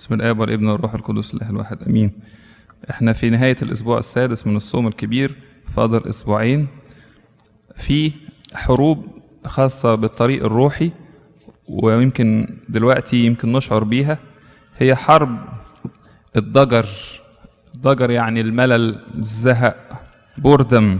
بسم الآب والابن والروح القدس الله الواحد أمين احنا في نهاية الأسبوع السادس من الصوم الكبير فاضل أسبوعين في حروب خاصة بالطريق الروحي ويمكن دلوقتي يمكن نشعر بيها هي حرب الضجر الضجر يعني الملل الزهق بوردم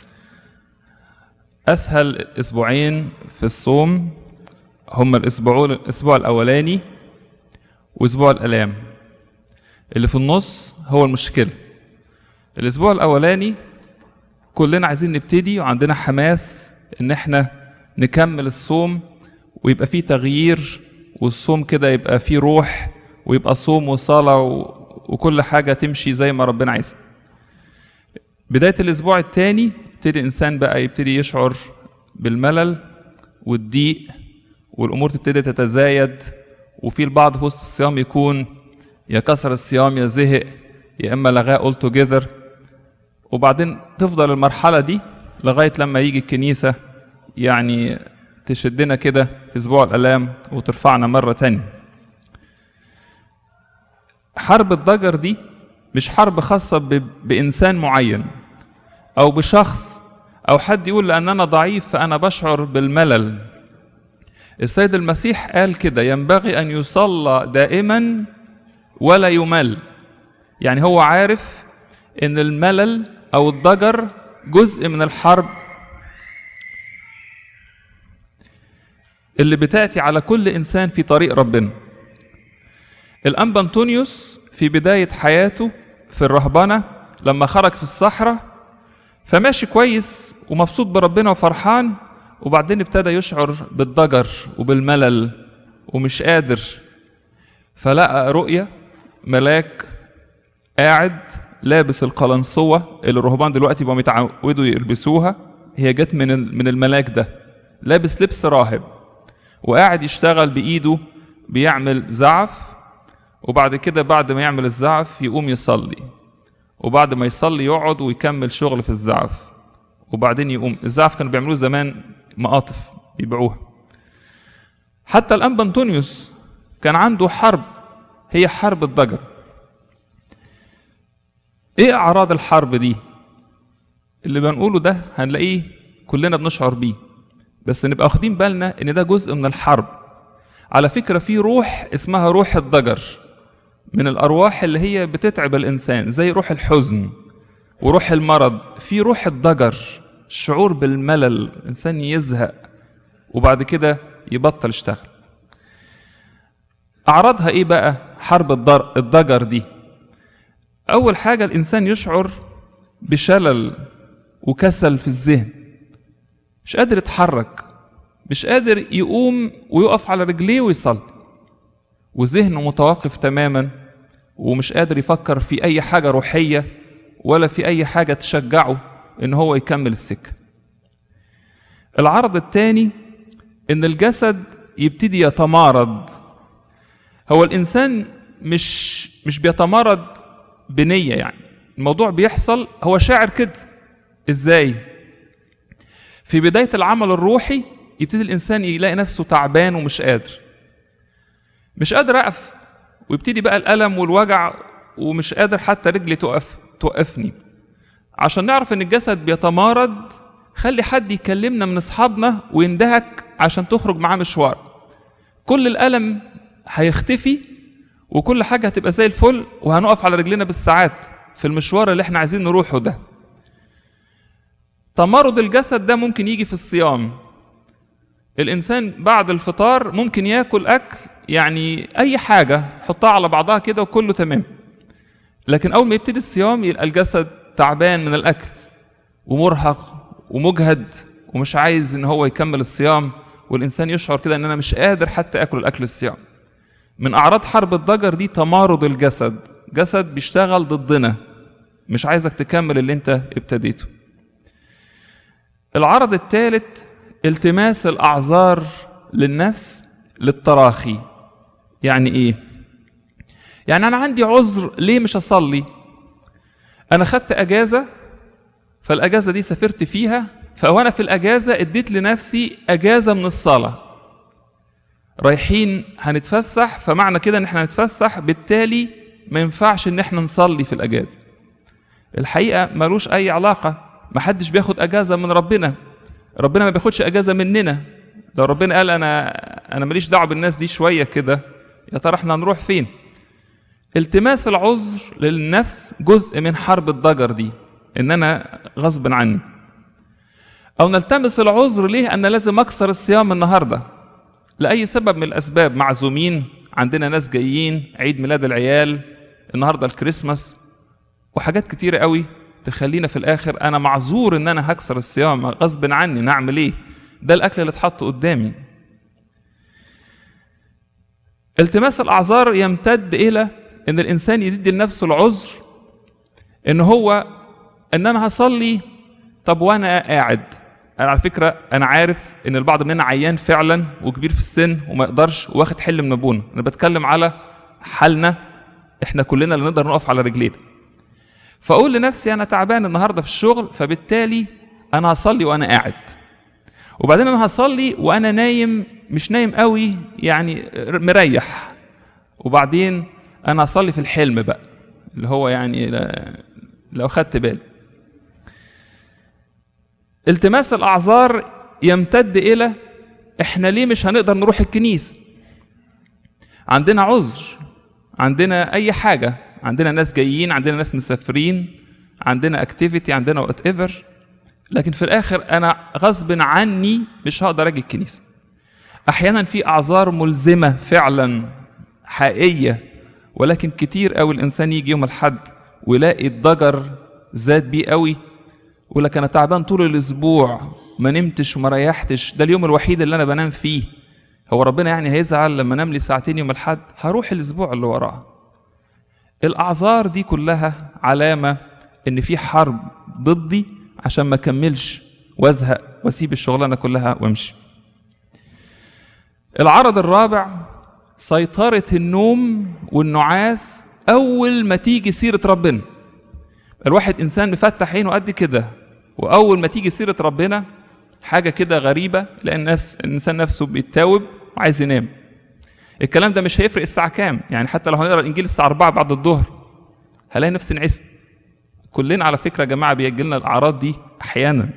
أسهل أسبوعين في الصوم هما الأسبوع الأسبوع الأولاني وأسبوع الآلام اللي في النص هو المشكلة الأسبوع الأولاني كلنا عايزين نبتدي وعندنا حماس إن إحنا نكمل الصوم ويبقى فيه تغيير والصوم كده يبقى فيه روح ويبقى صوم وصلاة و... وكل حاجة تمشي زي ما ربنا عايزها بداية الأسبوع الثاني يبتدي الإنسان بقى يبتدي يشعر بالملل والضيق والأمور تبتدي تتزايد وفي البعض في وسط الصيام يكون يا كسر الصيام يا زهق يا إما لغاه all together وبعدين تفضل المرحلة دي لغاية لما يجي الكنيسة يعني تشدنا كده في أسبوع الآلام وترفعنا مرة تانية حرب الضجر دي مش حرب خاصة ب... بإنسان معين أو بشخص أو حد يقول لأن أنا ضعيف فأنا بشعر بالملل السيد المسيح قال كده ينبغي أن يصلى دائما ولا يمل يعني هو عارف ان الملل او الضجر جزء من الحرب اللي بتاتي على كل انسان في طريق ربنا الانبا انطونيوس في بدايه حياته في الرهبنه لما خرج في الصحراء فماشي كويس ومبسوط بربنا وفرحان وبعدين ابتدى يشعر بالضجر وبالملل ومش قادر فلقى رؤيه ملاك قاعد لابس القلنسوة اللي الرهبان دلوقتي بقوا متعودوا يلبسوها هي جت من من الملاك ده لابس لبس راهب وقاعد يشتغل بإيده بيعمل زعف وبعد كده بعد ما يعمل الزعف يقوم يصلي وبعد ما يصلي يقعد ويكمل شغل في الزعف وبعدين يقوم الزعف كانوا بيعملوه زمان مقاطف يبيعوها حتى الأنبا أنطونيوس كان عنده حرب هي حرب الضجر ايه اعراض الحرب دي اللي بنقوله ده هنلاقيه كلنا بنشعر بيه بس نبقى واخدين بالنا ان ده جزء من الحرب على فكره في روح اسمها روح الضجر من الارواح اللي هي بتتعب الانسان زي روح الحزن وروح المرض في روح الضجر الشعور بالملل الانسان يزهق وبعد كده يبطل يشتغل اعراضها ايه بقى حرب الضجر دي أول حاجة الإنسان يشعر بشلل وكسل في الذهن مش قادر يتحرك مش قادر يقوم ويقف على رجليه ويصلي وذهنه متوقف تماما ومش قادر يفكر في أي حاجة روحية ولا في أي حاجة تشجعه إن هو يكمل السكة العرض الثاني إن الجسد يبتدي يتمارض هو الإنسان مش مش بيتمارض بنية يعني الموضوع بيحصل هو شاعر كده ازاي في بداية العمل الروحي يبتدي الإنسان يلاقي نفسه تعبان ومش قادر مش قادر أقف ويبتدي بقى الألم والوجع ومش قادر حتى رجلي توقف توقفني عشان نعرف إن الجسد بيتمارض خلي حد يكلمنا من أصحابنا ويندهك عشان تخرج معاه مشوار كل الألم هيختفي وكل حاجة هتبقى زي الفل وهنقف على رجلنا بالساعات في المشوار اللي احنا عايزين نروحه ده تمرد الجسد ده ممكن يجي في الصيام الإنسان بعد الفطار ممكن ياكل أكل يعني أي حاجة حطها على بعضها كده وكله تمام لكن أول ما يبتدي الصيام يبقى الجسد تعبان من الأكل ومرهق ومجهد ومش عايز إن هو يكمل الصيام والإنسان يشعر كده إن أنا مش قادر حتى آكل الأكل الصيام من أعراض حرب الضجر دي تمارض الجسد جسد بيشتغل ضدنا مش عايزك تكمل اللي انت ابتديته العرض الثالث التماس الأعذار للنفس للتراخي يعني ايه يعني انا عندي عذر ليه مش اصلي انا خدت اجازه فالاجازه دي سافرت فيها فوانا في الاجازه اديت لنفسي اجازه من الصلاه رايحين هنتفسح فمعنى كده ان احنا هنتفسح بالتالي ما ينفعش ان احنا نصلي في الاجازه الحقيقه ملوش اي علاقه محدش بياخد اجازه من ربنا ربنا ما بياخدش اجازه مننا لو ربنا قال انا انا ماليش دعوه بالناس دي شويه كده يا ترى احنا هنروح فين التماس العذر للنفس جزء من حرب الضجر دي ان انا غصب عني او نلتمس العذر ليه انا لازم اكسر الصيام النهارده لاي سبب من الاسباب معزومين عندنا ناس جايين عيد ميلاد العيال النهارده الكريسماس وحاجات كتيره قوي تخلينا في الاخر انا معذور ان انا هكسر الصيام غصب عني نعمل ايه ده الاكل اللي اتحط قدامي التماس الاعذار يمتد الى ان الانسان يدي لنفسه العذر ان هو ان انا هصلي طب وانا قاعد انا على فكره انا عارف ان البعض مننا عيان فعلا وكبير في السن وما يقدرش واخد حل من ابونا انا بتكلم على حالنا احنا كلنا اللي نقدر نقف على رجلينا فاقول لنفسي انا تعبان النهارده في الشغل فبالتالي انا هصلي وانا قاعد وبعدين انا هصلي وانا نايم مش نايم قوي يعني مريح وبعدين انا هصلي في الحلم بقى اللي هو يعني لو خدت بالي التماس الاعذار يمتد الى احنا ليه مش هنقدر نروح الكنيسه عندنا عذر عندنا اي حاجه عندنا ناس جايين عندنا ناس مسافرين عندنا اكتيفيتي عندنا وات ايفر لكن في الاخر انا غصب عني مش هقدر اجي الكنيسه احيانا في اعذار ملزمه فعلا حقيقيه ولكن كتير قوي الانسان يجي يوم الحد ويلاقي الضجر زاد بيه قوي يقول لك انا تعبان طول الاسبوع ما نمتش وما ريحتش ده اليوم الوحيد اللي انا بنام فيه هو ربنا يعني هيزعل لما انام لي ساعتين يوم الحد هروح الاسبوع اللي وراه الاعذار دي كلها علامه ان في حرب ضدي عشان ما اكملش وازهق واسيب الشغلانه كلها وامشي العرض الرابع سيطرة النوم والنعاس أول ما تيجي سيرة ربنا الواحد إنسان مفتح عينه قد كده وأول ما تيجي سيرة ربنا حاجة كده غريبة لأن الناس الإنسان نفسه بيتاوب وعايز ينام الكلام ده مش هيفرق الساعة كام يعني حتى لو هنقرا الإنجيل الساعة 4 بعد الظهر هلاقي نفسي نعست كلنا على فكرة يا جماعة بيجي لنا الأعراض دي أحيانا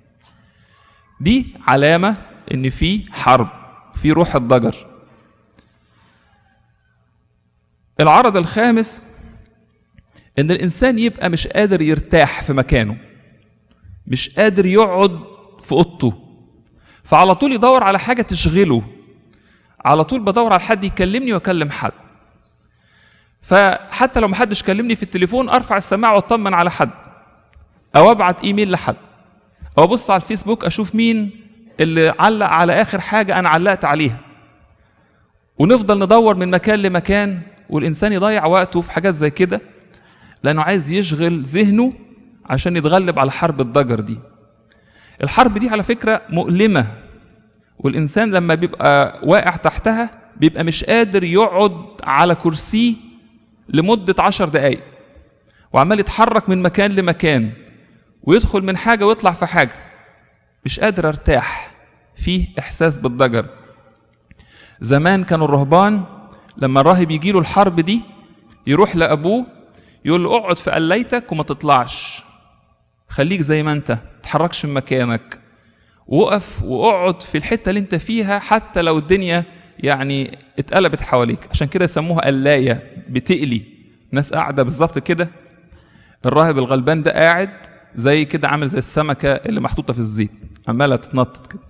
دي علامة إن في حرب في روح الضجر العرض الخامس ان الانسان يبقى مش قادر يرتاح في مكانه مش قادر يقعد في اوضته فعلى طول يدور على حاجه تشغله على طول بدور على حد يكلمني واكلم حد فحتى لو محدش كلمني في التليفون ارفع السماعه واطمن على حد او ابعت ايميل لحد او ابص على الفيسبوك اشوف مين اللي علق على اخر حاجه انا علقت عليها ونفضل ندور من مكان لمكان والانسان يضيع وقته في حاجات زي كده لانه عايز يشغل ذهنه عشان يتغلب على حرب الضجر دي الحرب دي على فكره مؤلمه والانسان لما بيبقى واقع تحتها بيبقى مش قادر يقعد على كرسيه لمده عشر دقايق وعمال يتحرك من مكان لمكان ويدخل من حاجه ويطلع في حاجه مش قادر ارتاح فيه احساس بالضجر زمان كانوا الرهبان لما الراهب يجي له الحرب دي يروح لابوه يقول له اقعد في قليتك وما تطلعش خليك زي ما انت تحركش من مكانك وقف واقعد في الحته اللي انت فيها حتى لو الدنيا يعني اتقلبت حواليك عشان كده يسموها قلايه بتقلي ناس قاعده بالظبط كده الراهب الغلبان ده قاعد زي كده عامل زي السمكه اللي محطوطه في الزيت عماله تتنطط كده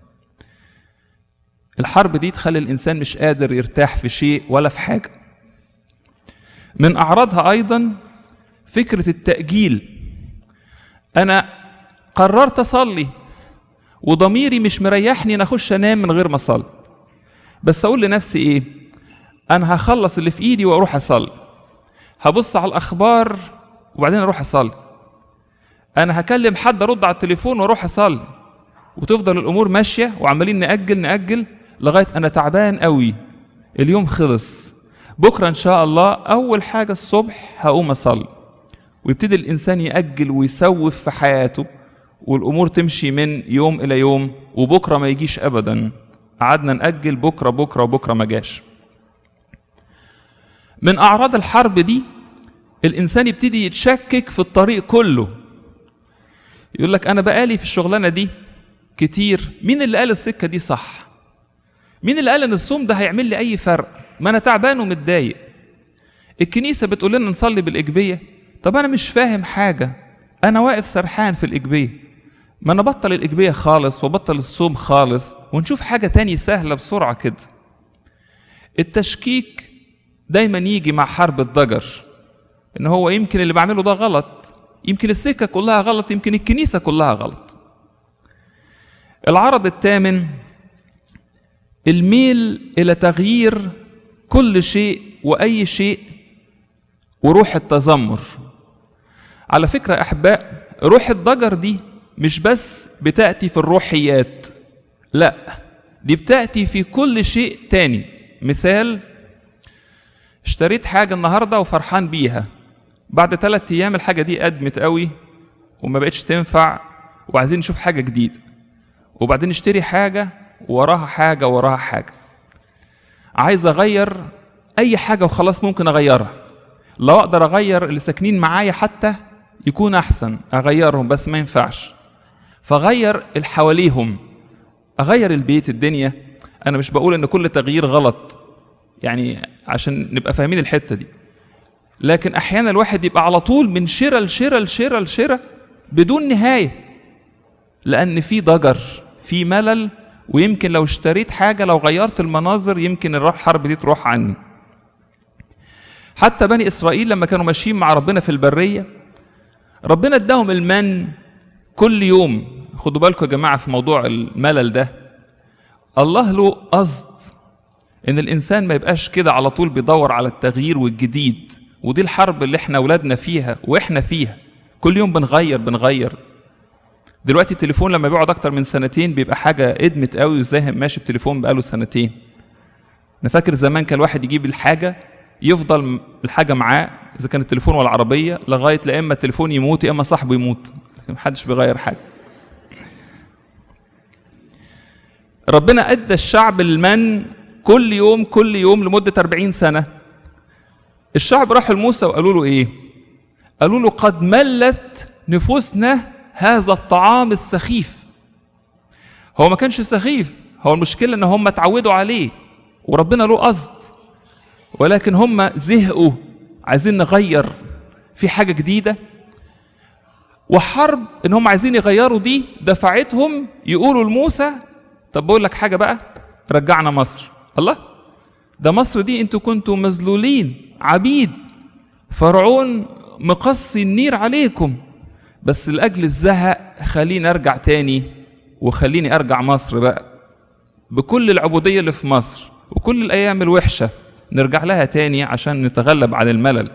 الحرب دي تخلي الانسان مش قادر يرتاح في شيء ولا في حاجه من اعراضها ايضا فكره التاجيل انا قررت اصلي وضميري مش مريحني ان اخش انام من غير ما اصلي بس اقول لنفسي ايه انا هخلص اللي في ايدي واروح اصلي هبص على الاخبار وبعدين اروح اصلي انا هكلم حد ارد على التليفون واروح اصلي وتفضل الامور ماشيه وعمالين ناجل ناجل لغايه انا تعبان قوي اليوم خلص بكره ان شاء الله اول حاجه الصبح هقوم اصلي ويبتدي الانسان ياجل ويسوف في حياته والامور تمشي من يوم الى يوم وبكره ما يجيش ابدا قعدنا نأجل بكرة بكرة وبكرة ما جاش من أعراض الحرب دي الإنسان يبتدي يتشكك في الطريق كله يقول لك أنا بقالي في الشغلانة دي كتير مين اللي قال السكة دي صح مين اللي قال ان الصوم ده هيعمل لي اي فرق ما انا تعبان ومتضايق الكنيسه بتقول لنا نصلي بالاجبيه طب انا مش فاهم حاجه انا واقف سرحان في الاجبيه ما انا بطل الاجبيه خالص وبطل الصوم خالص ونشوف حاجه تاني سهله بسرعه كده التشكيك دايما يجي مع حرب الضجر ان هو يمكن اللي بعمله ده غلط يمكن السكه كلها غلط يمكن الكنيسه كلها غلط العرض الثامن الميل الى تغيير كل شيء واي شيء وروح التذمر على فكره احباء روح الضجر دي مش بس بتاتي في الروحيات لا دي بتاتي في كل شيء تاني مثال اشتريت حاجه النهارده وفرحان بيها بعد ثلاثة ايام الحاجه دي قدمت قوي وما بقتش تنفع وعايزين نشوف حاجه جديده وبعدين اشتري حاجه وراها حاجه وراها حاجه عايز اغير اي حاجه وخلاص ممكن اغيرها لو اقدر اغير اللي ساكنين معايا حتى يكون احسن اغيرهم بس ما ينفعش فغير اللي حواليهم اغير البيت الدنيا انا مش بقول ان كل تغيير غلط يعني عشان نبقى فاهمين الحته دي لكن احيانا الواحد يبقى على طول من شراء لشراء لشراء لشراء بدون نهايه لان في ضجر في ملل ويمكن لو اشتريت حاجه لو غيرت المناظر يمكن الحرب دي تروح عني حتى بني اسرائيل لما كانوا ماشيين مع ربنا في البريه ربنا اداهم المن كل يوم خدوا بالكم يا جماعه في موضوع الملل ده الله له قصد ان الانسان ما يبقاش كده على طول بيدور على التغيير والجديد ودي الحرب اللي احنا اولادنا فيها واحنا فيها كل يوم بنغير بنغير دلوقتي التليفون لما بيقعد اكتر من سنتين بيبقى حاجه ادمت قوي وازاي ماشي بتليفون بقاله سنتين انا فاكر زمان كان الواحد يجيب الحاجه يفضل الحاجه معاه اذا كان التليفون ولا العربيه لغايه لا اما التليفون يموت يا اما صاحبه يموت لكن محدش بيغير حاجه ربنا ادى الشعب المن كل يوم كل يوم لمده 40 سنه الشعب راحوا لموسى وقالوا له ايه قالوا له قد ملت نفوسنا هذا الطعام السخيف هو ما كانش سخيف هو المشكله ان هم اتعودوا عليه وربنا له قصد ولكن هم زهقوا عايزين نغير في حاجه جديده وحرب ان هم عايزين يغيروا دي دفعتهم يقولوا لموسى طب بقول لك حاجه بقى رجعنا مصر الله ده مصر دي انتوا كنتوا مذلولين عبيد فرعون مقصي النير عليكم بس لاجل الزهق خليني ارجع تاني وخليني ارجع مصر بقى بكل العبوديه اللي في مصر وكل الايام الوحشه نرجع لها تاني عشان نتغلب على الملل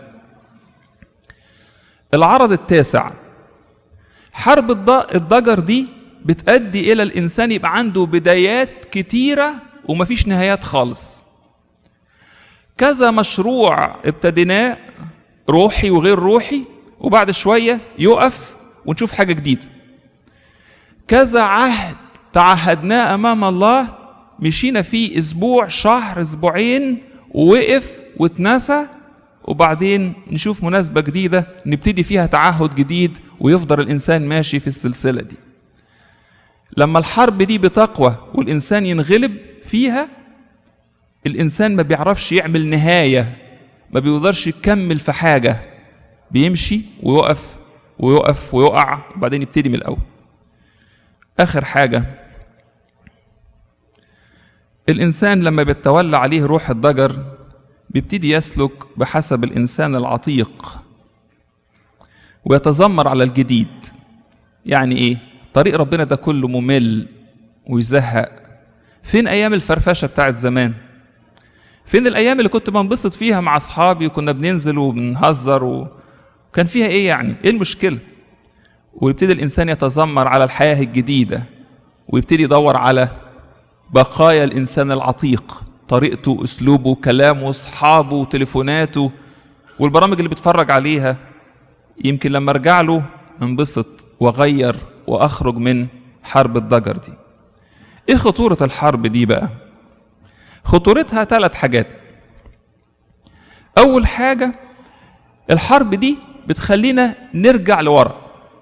العرض التاسع حرب الضجر دي بتؤدي الى الانسان يبقى عنده بدايات كتيره ومفيش نهايات خالص كذا مشروع ابتديناه روحي وغير روحي وبعد شويه يقف ونشوف حاجه جديده كذا عهد تعهدناه امام الله مشينا فيه اسبوع شهر اسبوعين ووقف واتنسى وبعدين نشوف مناسبة جديدة نبتدي فيها تعهد جديد ويفضل الإنسان ماشي في السلسلة دي لما الحرب دي بتقوى والإنسان ينغلب فيها الإنسان ما بيعرفش يعمل نهاية ما بيقدرش يكمل في حاجة بيمشي ويقف ويقف ويقع وبعدين يبتدي من الأول آخر حاجة الإنسان لما بيتولى عليه روح الضجر بيبتدي يسلك بحسب الإنسان العتيق ويتذمر على الجديد يعني إيه؟ طريق ربنا ده كله ممل ويزهق فين أيام الفرفشة بتاعت زمان؟ فين الأيام اللي كنت بنبسط فيها مع أصحابي وكنا بننزل وبنهزر وكان فيها إيه يعني؟ إيه المشكلة؟ ويبتدي الإنسان يتذمر على الحياة الجديدة ويبتدي يدور على بقايا الانسان العتيق طريقته اسلوبه كلامه اصحابه تليفوناته والبرامج اللي بيتفرج عليها يمكن لما ارجع له انبسط واغير واخرج من حرب الضجر دي ايه خطورة الحرب دي بقى خطورتها ثلاث حاجات اول حاجة الحرب دي بتخلينا نرجع لورا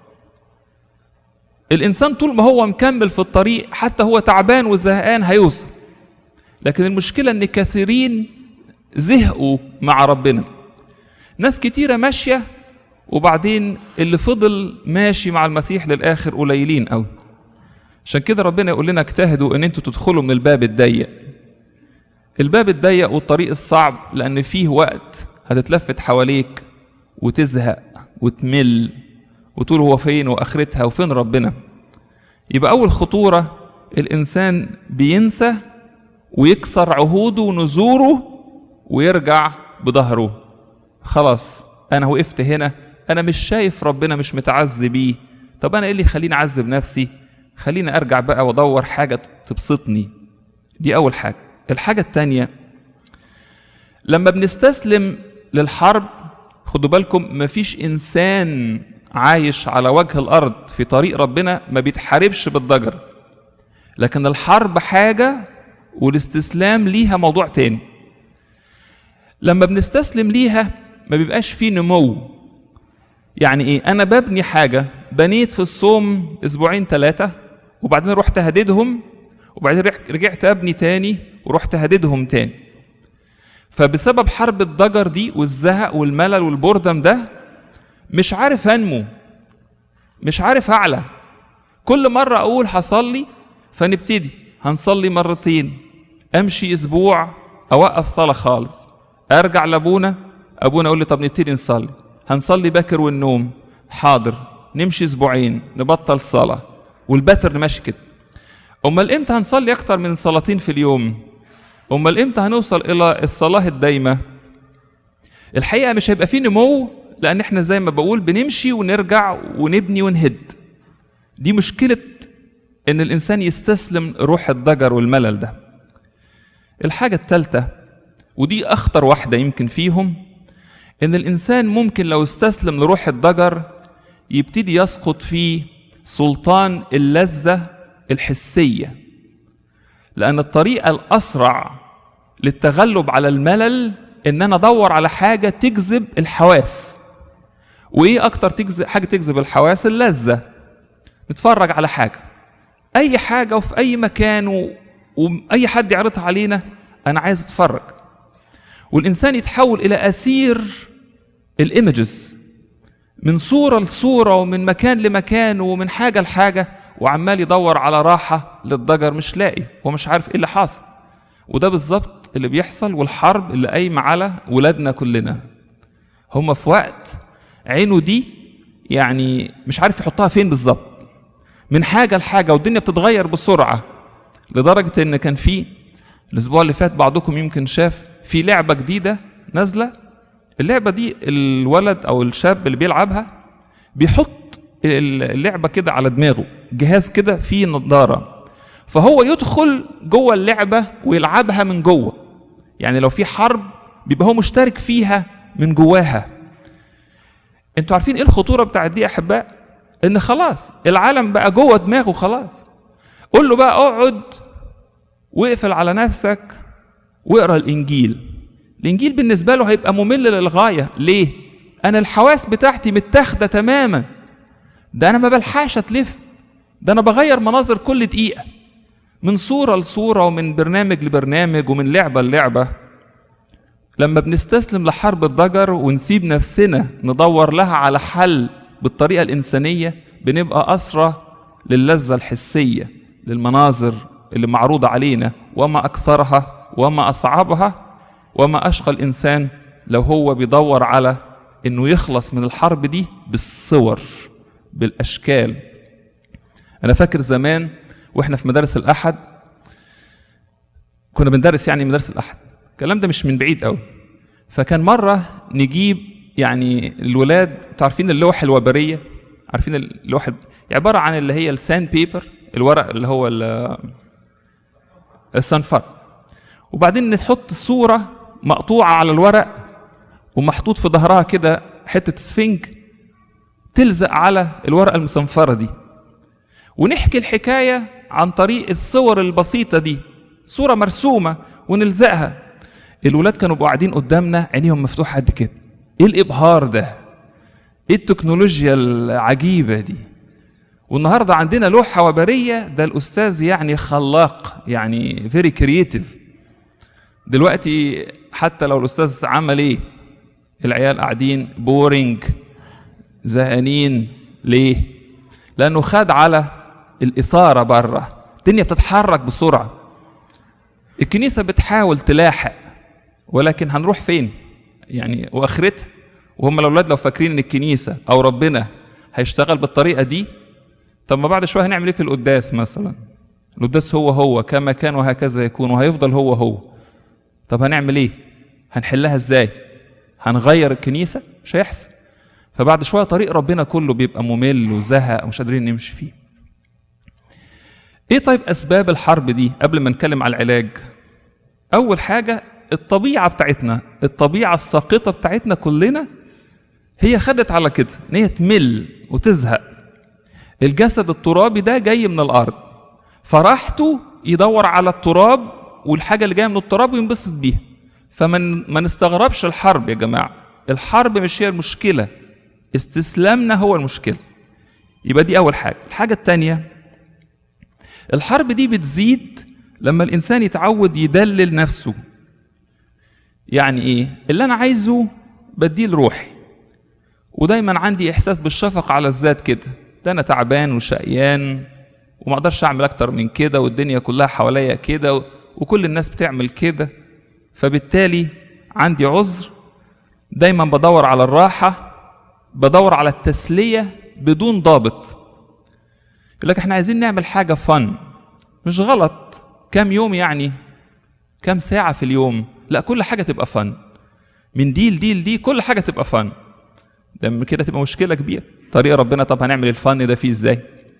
الانسان طول ما هو مكمل في الطريق حتى هو تعبان وزهقان هيوصل لكن المشكلة ان كثيرين زهقوا مع ربنا ناس كتيرة ماشية وبعدين اللي فضل ماشي مع المسيح للآخر قليلين قوي عشان كده ربنا يقول لنا اجتهدوا ان انتوا تدخلوا من الباب الضيق الباب الضيق والطريق الصعب لان فيه وقت هتتلفت حواليك وتزهق وتمل وتقول هو فين واخرتها وفين ربنا يبقى اول خطوره الانسان بينسى ويكسر عهوده ونذوره ويرجع بظهره خلاص انا وقفت هنا انا مش شايف ربنا مش متعذب بيه طب انا ايه اللي يخليني اعذب نفسي خليني ارجع بقى وادور حاجه تبسطني دي اول حاجه الحاجه التانية لما بنستسلم للحرب خدوا بالكم مفيش انسان عايش على وجه الارض في طريق ربنا ما بيتحاربش بالضجر لكن الحرب حاجه والاستسلام ليها موضوع تاني لما بنستسلم ليها ما بيبقاش فيه نمو يعني ايه انا ببني حاجه بنيت في الصوم اسبوعين ثلاثه وبعدين رحت هددهم وبعدين رجعت ابني تاني ورحت هددهم تاني فبسبب حرب الضجر دي والزهق والملل والبردم ده مش عارف انمو مش عارف اعلى كل مره اقول هصلي فنبتدي هنصلي مرتين امشي اسبوع اوقف صلاه خالص ارجع لابونا ابونا يقول لي طب نبتدي نصلي هنصلي باكر والنوم حاضر نمشي اسبوعين نبطل صلاه والبتر ماشي كده امال امتى هنصلي اكتر من صلاتين في اليوم امال امتى هنوصل الى الصلاه الدايمه الحقيقه مش هيبقى فيه نمو لان احنا زي ما بقول بنمشي ونرجع ونبني ونهد دي مشكله ان الانسان يستسلم روح الضجر والملل ده الحاجه الثالثه ودي اخطر واحده يمكن فيهم ان الانسان ممكن لو استسلم لروح الضجر يبتدي يسقط في سلطان اللذه الحسيه لان الطريقه الاسرع للتغلب على الملل ان انا ادور على حاجه تجذب الحواس وايه اكتر تجذب حاجه تجذب الحواس اللذه نتفرج على حاجه اي حاجه وفي اي مكان و... واي حد يعرضها علينا انا عايز اتفرج والانسان يتحول الى اسير الايمجز من صوره لصوره ومن مكان لمكان ومن حاجه لحاجه وعمال يدور على راحه للضجر مش لاقي ومش عارف ايه اللي حاصل وده بالظبط اللي بيحصل والحرب اللي قايمه على ولادنا كلنا هم في وقت عينه دي يعني مش عارف يحطها فين بالظبط من حاجه لحاجه والدنيا بتتغير بسرعه لدرجه ان كان في الاسبوع اللي فات بعضكم يمكن شاف في لعبه جديده نازله اللعبه دي الولد او الشاب اللي بيلعبها بيحط اللعبه كده على دماغه جهاز كده فيه نظاره فهو يدخل جوه اللعبه ويلعبها من جوه يعني لو في حرب بيبقى هو مشترك فيها من جواها انتوا عارفين ايه الخطوره بتاعت دي يا احباء ان خلاص العالم بقى جوه دماغه خلاص قول له بقى اقعد واقفل على نفسك واقرا الانجيل الانجيل بالنسبه له هيبقى ممل للغايه ليه انا الحواس بتاعتي متاخده تماما ده انا ما بلحقش اتلف ده انا بغير مناظر كل دقيقه من صوره لصوره ومن برنامج لبرنامج ومن لعبه للعبه لما بنستسلم لحرب الضجر ونسيب نفسنا ندور لها على حل بالطريقه الانسانيه بنبقى اسرى للذه الحسيه للمناظر اللي معروضه علينا وما اكثرها وما اصعبها وما اشقى الانسان لو هو بيدور على انه يخلص من الحرب دي بالصور بالاشكال انا فاكر زمان واحنا في مدارس الاحد كنا بندرس يعني مدارس الاحد الكلام ده مش من بعيد قوي فكان مره نجيب يعني الولاد تعرفين اللوح الوبريه عارفين اللوح عباره عن اللي هي الساند بيبر الورق اللي هو الصنفر وبعدين نحط صوره مقطوعه على الورق ومحطوط في ظهرها كده حته سفنج تلزق على الورقه المصنفره دي ونحكي الحكايه عن طريق الصور البسيطة دي صورة مرسومة ونلزقها الولاد كانوا بيبقوا قاعدين قدامنا عينيهم مفتوحة قد كده ايه الابهار ده ايه التكنولوجيا العجيبة دي والنهارده عندنا لوحة وبرية ده الأستاذ يعني خلاق يعني فيري كرييتيف دلوقتي حتى لو الأستاذ عمل إيه العيال قاعدين بورينج زهقانين ليه؟ لأنه خد على الإثارة بره الدنيا بتتحرك بسرعة الكنيسة بتحاول تلاحق ولكن هنروح فين؟ يعني وآخرتها وهم الأولاد لو فاكرين إن الكنيسة أو ربنا هيشتغل بالطريقة دي طب ما بعد شويه هنعمل ايه في القداس مثلا القداس هو هو كما كان وهكذا يكون وهيفضل هو هو طب هنعمل ايه هنحلها ازاي هنغير الكنيسه مش هيحصل فبعد شويه طريق ربنا كله بيبقى ممل وزهق ومش قادرين نمشي فيه ايه طيب اسباب الحرب دي قبل ما نتكلم على العلاج اول حاجه الطبيعه بتاعتنا الطبيعه الساقطه بتاعتنا كلنا هي خدت على كده ان هي تمل وتزهق الجسد الترابي ده جاي من الارض فراحته يدور على التراب والحاجه اللي جايه من التراب وينبسط بيها فمن ما نستغربش الحرب يا جماعه الحرب مش هي المشكله استسلامنا هو المشكله يبقى دي اول حاجه الحاجه الثانيه الحرب دي بتزيد لما الانسان يتعود يدلل نفسه يعني ايه اللي انا عايزه بديه لروحي ودايما عندي احساس بالشفقه على الذات كده ده انا تعبان وشقيان وما اقدرش اعمل اكتر من كده والدنيا كلها حواليا كده وكل الناس بتعمل كده فبالتالي عندي عذر دايما بدور على الراحه بدور على التسليه بدون ضابط يقول لك احنا عايزين نعمل حاجه فن مش غلط كام يوم يعني كام ساعه في اليوم لا كل حاجه تبقى فن من دي لدي لدي كل حاجه تبقى فن ده كده تبقى مشكله كبيره طريق ربنا طب هنعمل الفن ده فيه ازاي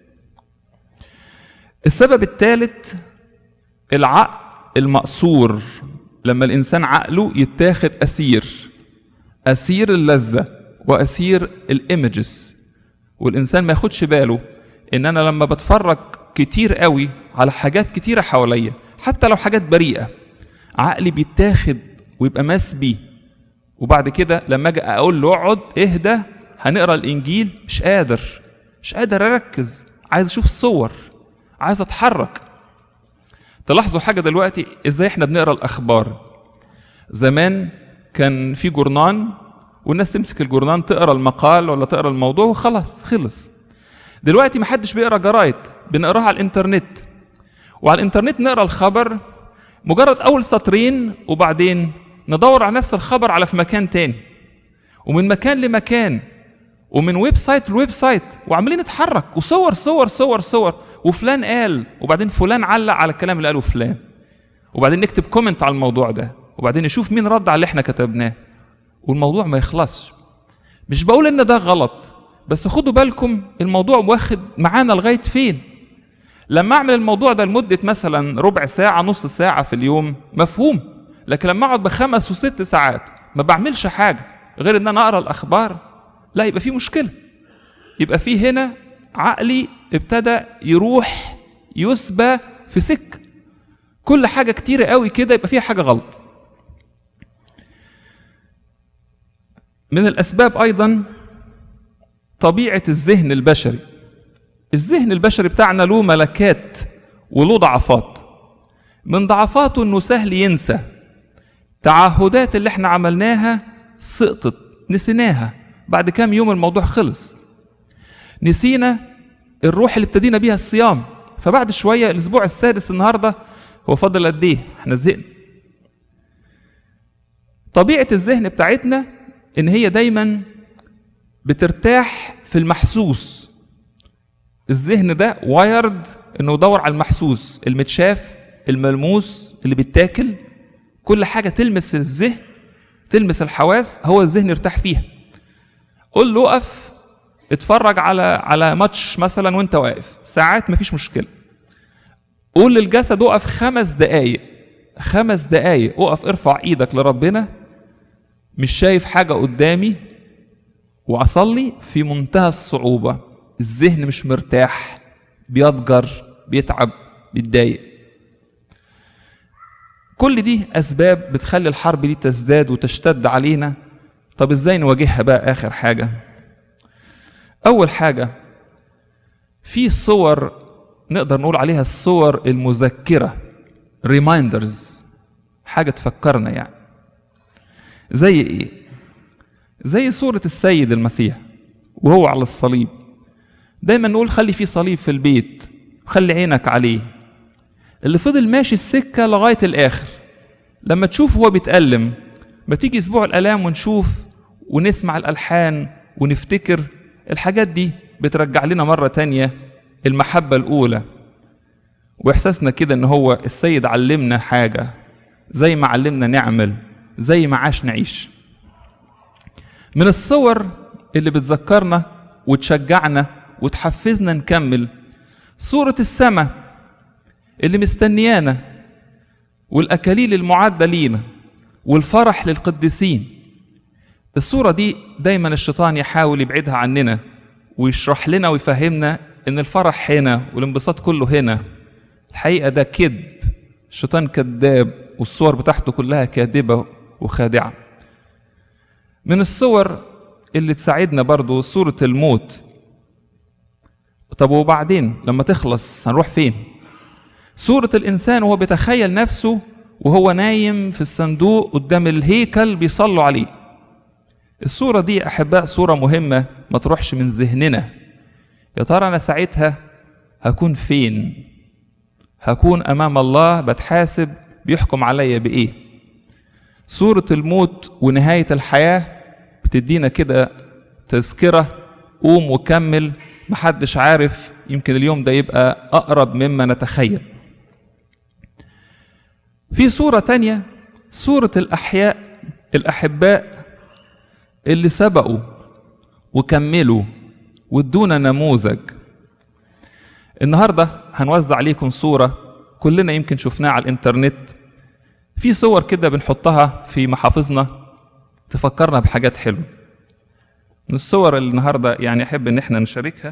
السبب الثالث العقل المقصور لما الانسان عقله يتاخد اسير اسير اللذه واسير الايمجز والانسان ما ياخدش باله ان انا لما بتفرج كتير قوي على حاجات كتيره حواليا حتى لو حاجات بريئه عقلي بيتاخد ويبقى مسبي وبعد كده لما اجي اقول له اقعد اهدى هنقرا الانجيل مش قادر مش قادر اركز عايز اشوف الصور عايز اتحرك تلاحظوا حاجه دلوقتي ازاي احنا بنقرا الاخبار زمان كان في جورنان والناس تمسك الجورنان تقرا المقال ولا تقرا الموضوع وخلاص خلص دلوقتي محدش بيقرا جرايد بنقراها على الانترنت وعلى الانترنت نقرا الخبر مجرد اول سطرين وبعدين ندور على نفس الخبر على في مكان تاني ومن مكان لمكان ومن ويب سايت لويب سايت وعمالين نتحرك وصور صور صور صور وفلان قال وبعدين فلان علق على الكلام اللي قاله فلان وبعدين نكتب كومنت على الموضوع ده وبعدين نشوف مين رد على اللي احنا كتبناه والموضوع ما يخلصش مش بقول ان ده غلط بس خدوا بالكم الموضوع واخد معانا لغايه فين لما اعمل الموضوع ده لمده مثلا ربع ساعه نص ساعه في اليوم مفهوم لكن لما اقعد بخمس وست ساعات ما بعملش حاجه غير ان انا اقرا الاخبار لا يبقى في مشكله يبقى في هنا عقلي ابتدى يروح يسبى في سكه كل حاجه كتيره قوي كده يبقى فيها حاجه غلط من الاسباب ايضا طبيعه الذهن البشري الذهن البشري بتاعنا له ملكات وله ضعفات من ضعفاته انه سهل ينسى تعهدات اللي احنا عملناها سقطت نسيناها بعد كام يوم الموضوع خلص نسينا الروح اللي ابتدينا بيها الصيام فبعد شوية الأسبوع السادس النهاردة هو فاضل قد إيه؟ إحنا زهقنا. طبيعة الذهن بتاعتنا إن هي دايما بترتاح في المحسوس. الذهن ده وايرد إنه يدور على المحسوس، المتشاف، الملموس، اللي بيتاكل، كل حاجة تلمس الذهن تلمس الحواس هو الذهن يرتاح فيها. قول له اقف اتفرج على على ماتش مثلا وانت واقف ساعات مفيش مشكله قول للجسد اقف خمس دقايق خمس دقايق اقف ارفع ايدك لربنا مش شايف حاجه قدامي واصلي في منتهى الصعوبه الذهن مش مرتاح بيضجر بيتعب بيتضايق كل دي اسباب بتخلي الحرب دي تزداد وتشتد علينا طب ازاي نواجهها بقى اخر حاجه اول حاجه في صور نقدر نقول عليها الصور المذكره ريمايندرز حاجه تفكرنا يعني زي ايه زي صوره السيد المسيح وهو على الصليب دايما نقول خلي في صليب في البيت خلي عينك عليه اللي فضل ماشي السكه لغايه الاخر لما تشوف هو بيتألم ما تيجي اسبوع الالام ونشوف ونسمع الالحان ونفتكر الحاجات دي بترجع لنا مره تانية المحبه الاولى واحساسنا كده ان هو السيد علمنا حاجه زي ما علمنا نعمل زي ما عاش نعيش من الصور اللي بتذكرنا وتشجعنا وتحفزنا نكمل صورة السماء اللي مستنيانا والأكاليل المعدة لينا والفرح للقديسين الصورة دي دايما الشيطان يحاول يبعدها عننا ويشرح لنا ويفهمنا ان الفرح هنا والانبساط كله هنا الحقيقة ده كذب الشيطان كذاب والصور بتاعته كلها كاذبة وخادعة من الصور اللي تساعدنا برضو صورة الموت طب وبعدين لما تخلص هنروح فين صورة الإنسان وهو بيتخيل نفسه وهو نايم في الصندوق قدام الهيكل بيصلوا عليه الصورة دي أحباء صورة مهمة ما تروحش من ذهننا يا ترى أنا ساعتها هكون فين هكون أمام الله بتحاسب بيحكم عليا بإيه صورة الموت ونهاية الحياة بتدينا كده تذكرة قوم وكمل محدش عارف يمكن اليوم ده يبقى أقرب مما نتخيل في صورة تانية صورة الأحياء الأحباء اللي سبقوا وكملوا وادونا نموذج النهاردة هنوزع عليكم صورة كلنا يمكن شفناها على الإنترنت في صور كده بنحطها في محافظنا تفكرنا بحاجات حلوة من الصور اللي النهاردة يعني أحب إن احنا نشاركها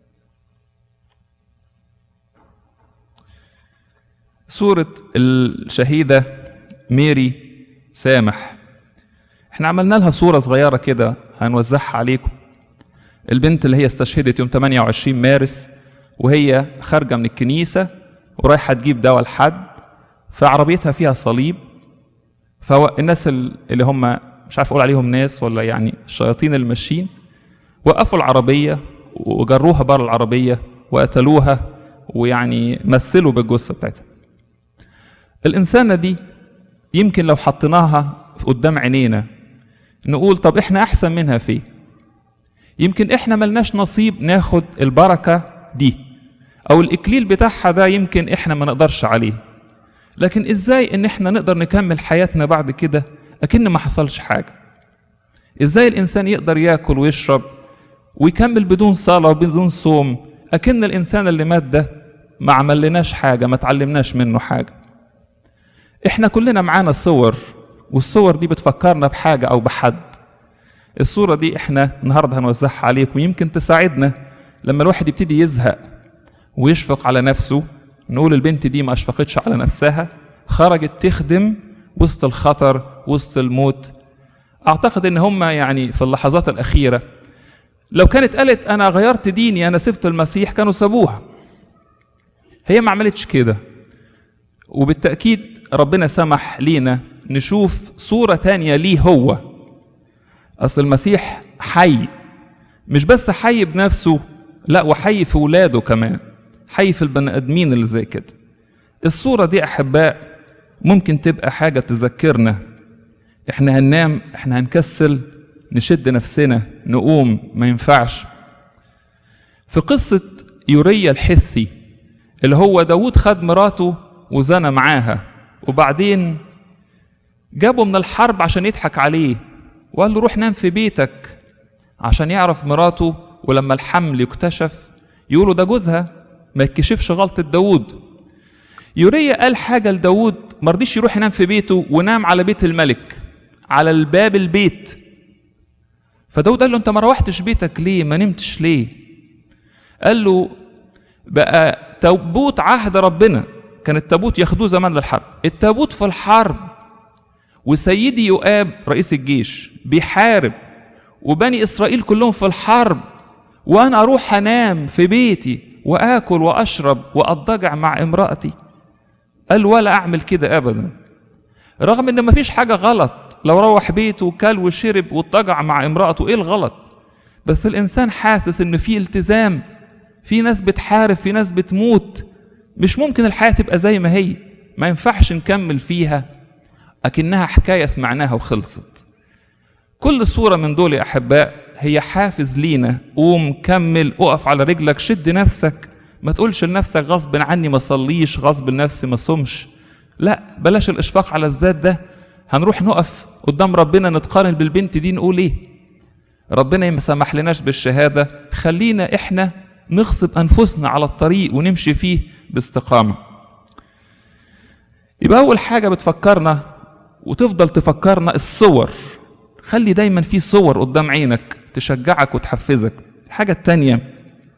صورة الشهيدة ميري سامح احنا عملنا لها صورة صغيرة كده هنوزعها عليكم البنت اللي هي استشهدت يوم 28 مارس وهي خارجة من الكنيسة ورايحة تجيب دواء لحد فعربيتها فيها صليب فالناس اللي هم مش عارف اقول عليهم ناس ولا يعني الشياطين اللي ماشيين وقفوا العربية وجروها بره العربية وقتلوها ويعني مثلوا بالجثة بتاعتها الإنسانة دي يمكن لو حطيناها قدام عينينا نقول طب احنا أحسن منها فيه يمكن احنا ملناش نصيب ناخد البركة دي أو الإكليل بتاعها ده يمكن احنا ما نقدرش عليه لكن ازاي ان احنا نقدر نكمل حياتنا بعد كده اكن ما حصلش حاجة ازاي الانسان يقدر ياكل ويشرب ويكمل بدون صلاة وبدون صوم اكن الانسان اللي مات ده ما عملناش حاجة ما تعلمناش منه حاجة احنا كلنا معانا صور والصور دي بتفكرنا بحاجة او بحد الصورة دي احنا النهاردة هنوزعها عليكم يمكن تساعدنا لما الواحد يبتدي يزهق ويشفق على نفسه نقول البنت دي ما اشفقتش على نفسها خرجت تخدم وسط الخطر وسط الموت اعتقد ان هم يعني في اللحظات الاخيره لو كانت قالت انا غيرت ديني انا سبت المسيح كانوا سابوها هي ما عملتش كده وبالتاكيد ربنا سمح لينا نشوف صوره تانية ليه هو اصل المسيح حي مش بس حي بنفسه لا وحي في ولاده كمان حي في البني ادمين اللي زي كده الصوره دي احباء ممكن تبقى حاجه تذكرنا احنا هننام احنا هنكسل نشد نفسنا نقوم ما ينفعش في قصة يوريا الحثي اللي هو داود خد مراته وزنى معاها وبعدين جابه من الحرب عشان يضحك عليه وقال له روح نام في بيتك عشان يعرف مراته ولما الحمل يكتشف يقولوا ده جوزها ما يكشفش غلطة داود يوريا قال حاجة لداود مرضيش يروح ينام في بيته ونام على بيت الملك على الباب البيت فداود قال له انت ما روحتش بيتك ليه ما نمتش ليه قال له بقى تابوت عهد ربنا كان التابوت ياخدوه زمان للحرب التابوت في الحرب وسيدي يؤاب رئيس الجيش بيحارب وبني اسرائيل كلهم في الحرب وانا اروح انام في بيتي واكل واشرب واضجع مع امراتي قال ولا اعمل كده ابدا رغم ان مفيش حاجه غلط لو روح بيته وكل وشرب واضطجع مع امراته ايه الغلط بس الانسان حاسس ان في التزام في ناس بتحارب في ناس بتموت مش ممكن الحياه تبقى زي ما هي ما ينفعش نكمل فيها اكنها حكايه سمعناها وخلصت كل صوره من دول يا احباء هي حافز لينا قوم كمل اقف على رجلك شد نفسك ما تقولش لنفسك غصب عني ما صليش غصب نفسي ما صمش لا بلاش الاشفاق على الذات ده هنروح نقف قدام ربنا نتقارن بالبنت دي نقول ايه ربنا ما سمح لناش بالشهاده خلينا احنا نغصب انفسنا على الطريق ونمشي فيه باستقامه يبقى اول حاجه بتفكرنا وتفضل تفكرنا الصور خلي دايما في صور قدام عينك تشجعك وتحفزك الحاجه التانيه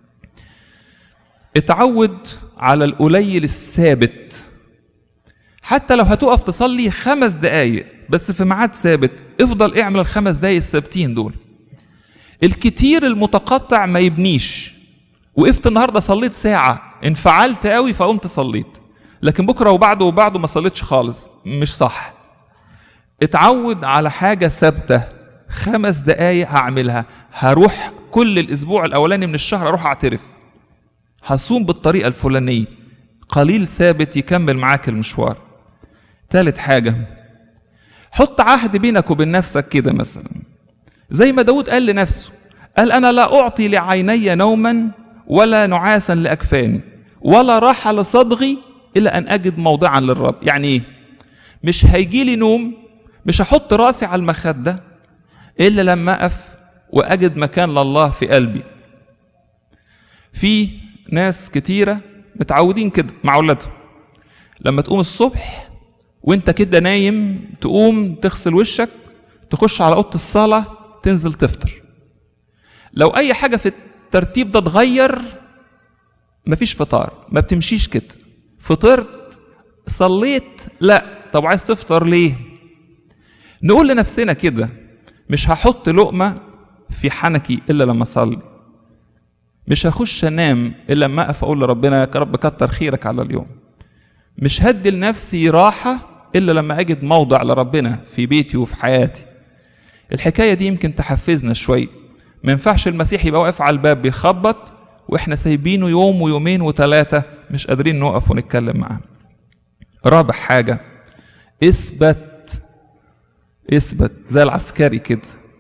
اتعود على القليل الثابت حتى لو هتقف تصلي خمس دقايق بس في ميعاد ثابت افضل اعمل الخمس دقايق الثابتين دول الكتير المتقطع ما يبنيش وقفت النهارده صليت ساعة انفعلت قوي فقمت صليت لكن بكرة وبعده وبعده ما صليتش خالص مش صح اتعود على حاجة ثابتة خمس دقايق هعملها هروح كل الأسبوع الأولاني من الشهر أروح أعترف هصوم بالطريقة الفلانية قليل ثابت يكمل معاك المشوار تالت حاجة حط عهد بينك وبين نفسك كده مثلا زي ما داود قال لنفسه قال أنا لا أعطي لعيني نوما ولا نعاسا لأكفاني ولا راحة لصدغي إلا أن أجد موضعا للرب يعني إيه مش هيجي لي نوم مش هحط راسي على المخدة إلا لما أقف وأجد مكان لله في قلبي في ناس كتيرة متعودين كده مع أولادهم لما تقوم الصبح وانت كده نايم تقوم تغسل وشك تخش على اوضه الصلاه تنزل تفطر لو اي حاجه في الترتيب ده اتغير مفيش فطار ما بتمشيش كده فطرت صليت لا طب عايز تفطر ليه نقول لنفسنا كده مش هحط لقمه في حنكي الا لما اصلي مش هخش انام الا لما اقف اقول لربنا يا رب كتر خيرك على اليوم مش هدي لنفسي راحه الا لما اجد موضع لربنا في بيتي وفي حياتي الحكايه دي يمكن تحفزنا شويه ما ينفعش المسيح يبقى واقف على الباب بيخبط واحنا سايبينه يوم ويومين وثلاثه مش قادرين نقف ونتكلم معاه رابع حاجه اثبت اثبت زي العسكري كده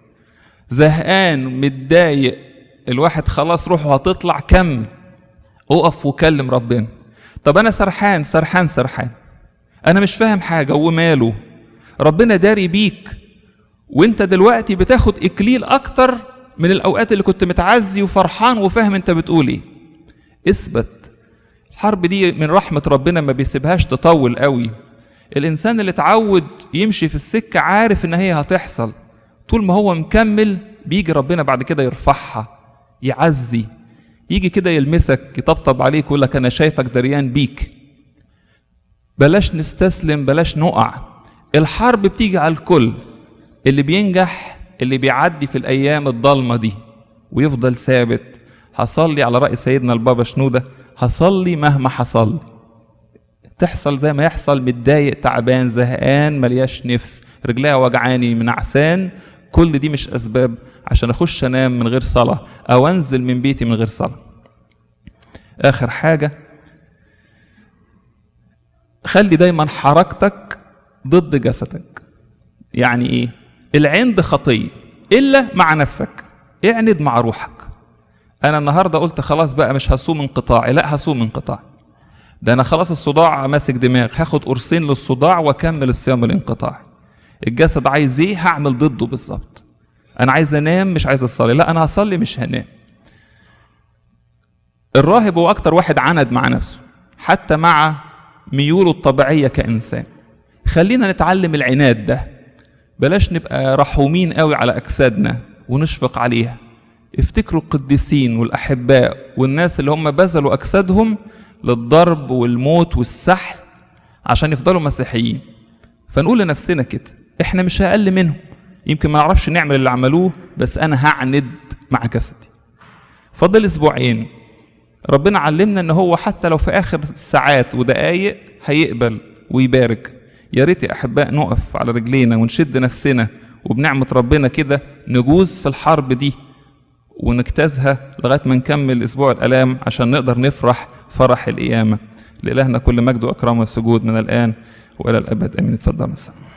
زهقان متضايق الواحد خلاص روحه هتطلع كمل اقف وكلم ربنا طب انا سرحان سرحان سرحان انا مش فاهم حاجه وماله ربنا داري بيك وانت دلوقتي بتاخد اكليل اكتر من الاوقات اللي كنت متعزي وفرحان وفاهم انت بتقول ايه اثبت الحرب دي من رحمه ربنا ما بيسيبهاش تطول قوي الانسان اللي اتعود يمشي في السكه عارف ان هي هتحصل طول ما هو مكمل بيجي ربنا بعد كده يرفعها يعزي يجي كده يلمسك يطبطب عليك ويقول لك انا شايفك دريان بيك بلاش نستسلم بلاش نقع الحرب بتيجي على الكل اللي بينجح اللي بيعدي في الايام الضلمه دي ويفضل ثابت هصلي على راي سيدنا البابا شنوده هصلي مهما حصل تحصل زي ما يحصل متضايق تعبان زهقان ملياش نفس رجليها وجعاني من عسان كل دي مش اسباب عشان اخش انام من غير صلاه او انزل من بيتي من غير صلاه اخر حاجه خلي دايما حركتك ضد جسدك يعني ايه العند خطيه الا مع نفسك اعند مع روحك انا النهارده قلت خلاص بقى مش هصوم انقطاعي لا هصوم انقطاعي ده انا خلاص الصداع ماسك دماغ هاخد قرصين للصداع واكمل الصيام الانقطاعي الجسد عايز ايه هعمل ضده بالظبط انا عايز انام مش عايز اصلي لا انا هصلي مش هنام الراهب هو اكتر واحد عند مع نفسه حتى مع ميوله الطبيعيه كانسان خلينا نتعلم العناد ده بلاش نبقى رحومين قوي على اجسادنا ونشفق عليها افتكروا القديسين والاحباء والناس اللي هم بذلوا اجسادهم للضرب والموت والسحل عشان يفضلوا مسيحيين فنقول لنفسنا كده احنا مش اقل منهم يمكن ما نعرفش نعمل اللي عملوه بس انا هعند مع جسدي فاضل اسبوعين ربنا علمنا ان هو حتى لو في اخر ساعات ودقايق هيقبل ويبارك يا ريت يا احباء نقف على رجلينا ونشد نفسنا وبنعمه ربنا كده نجوز في الحرب دي ونجتازها لغايه ما نكمل اسبوع الالام عشان نقدر نفرح فرح القيامه لالهنا كل مجد واكرام وسجود من الان والى الابد امين اتفضل مساء